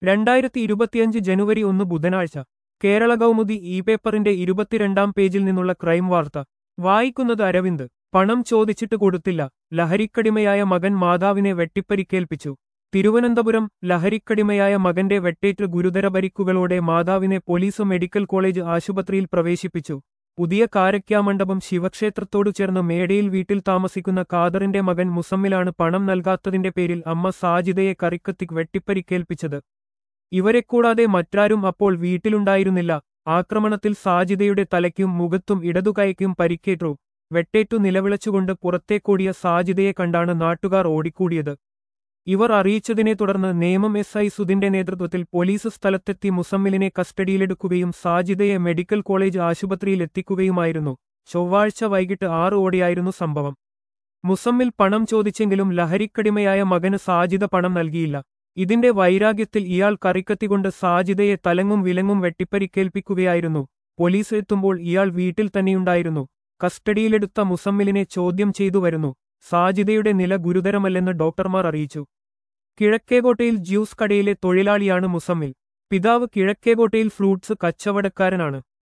രണ്ടായിരത്തി ഇരുപത്തിയഞ്ച് ജനുവരി ഒന്ന് ബുധനാഴ്ച കേരള കൗമുദി ഇ പേപ്പറിന്റെ ഇരുപത്തിരണ്ടാം പേജിൽ നിന്നുള്ള ക്രൈം വാർത്ത വായിക്കുന്നത് അരവിന്ദ് പണം ചോദിച്ചിട്ട് കൊടുത്തില്ല ലഹരിക്കടിമയായ മകൻ മാതാവിനെ വെട്ടിപ്പരിക്കേൽപ്പിച്ചു തിരുവനന്തപുരം ലഹരിക്കടിമയായ മകന്റെ വെട്ടേറ്റ് ഗുരുതര പരിക്കുകളോടെ മാതാവിനെ പോലീസ് മെഡിക്കൽ കോളേജ് ആശുപത്രിയിൽ പ്രവേശിപ്പിച്ചു പുതിയ കാരയ്ക്കാമണ്ഡപം ശിവക്ഷേത്രത്തോടു ചേർന്ന് മേടയിൽ വീട്ടിൽ താമസിക്കുന്ന കാദറിന്റെ മകൻ മുസമ്മിലാണ് പണം നൽകാത്തതിന്റെ പേരിൽ അമ്മ സാജിദയെ കറിക്കത്തി വെട്ടിപ്പരിക്കേൽപ്പിച്ചത് ഇവരെ കൂടാതെ മറ്റാരും അപ്പോൾ വീട്ടിലുണ്ടായിരുന്നില്ല ആക്രമണത്തിൽ സാജിദയുടെ തലയ്ക്കും മുഖത്തും ഇടതുകൈക്കും പരിക്കേറ്റു വെട്ടേറ്റു നിലവിളച്ചുകൊണ്ട് പുറത്തേക്കോടിയ സാജിദയെ കണ്ടാണ് നാട്ടുകാർ ഓടിക്കൂടിയത് ഇവർ അറിയിച്ചതിനെ തുടർന്ന് നേമം എസ് ഐ സുധിന്റെ നേതൃത്വത്തിൽ പോലീസ് സ്ഥലത്തെത്തി മുസമ്മിലിനെ കസ്റ്റഡിയിലെടുക്കുകയും സാജിദയെ മെഡിക്കൽ കോളേജ് ആശുപത്രിയിൽ എത്തിക്കുകയുമായിരുന്നു ചൊവ്വാഴ്ച വൈകിട്ട് ആറ് ഓടെയായിരുന്നു സംഭവം മുസമ്മിൽ പണം ചോദിച്ചെങ്കിലും ലഹരിക്കടിമയായ മകന് സാജിദ പണം നൽകിയില്ല ഇതിന്റെ വൈരാഗ്യത്തിൽ ഇയാൾ കറിക്കത്തികൊണ്ട് സാജിദയെ തലങ്ങും വിലങ്ങും വെട്ടിപ്പരിക്കേൽപ്പിക്കുകയായിരുന്നു പോലീസ് എത്തുമ്പോൾ ഇയാൾ വീട്ടിൽ തന്നെയുണ്ടായിരുന്നു കസ്റ്റഡിയിലെടുത്ത മുസമ്മിലിനെ ചോദ്യം ചെയ്തു വരുന്നു സാജിദയുടെ നില ഗുരുതരമല്ലെന്ന് ഡോക്ടർമാർ അറിയിച്ചു കിഴക്കേകോട്ടയിൽ ജ്യൂസ് കടയിലെ തൊഴിലാളിയാണ് മുസമ്മിൽ പിതാവ് കിഴക്കേകോട്ടയിൽ ഫ്രൂട്ട്സ് കച്ചവടക്കാരനാണ്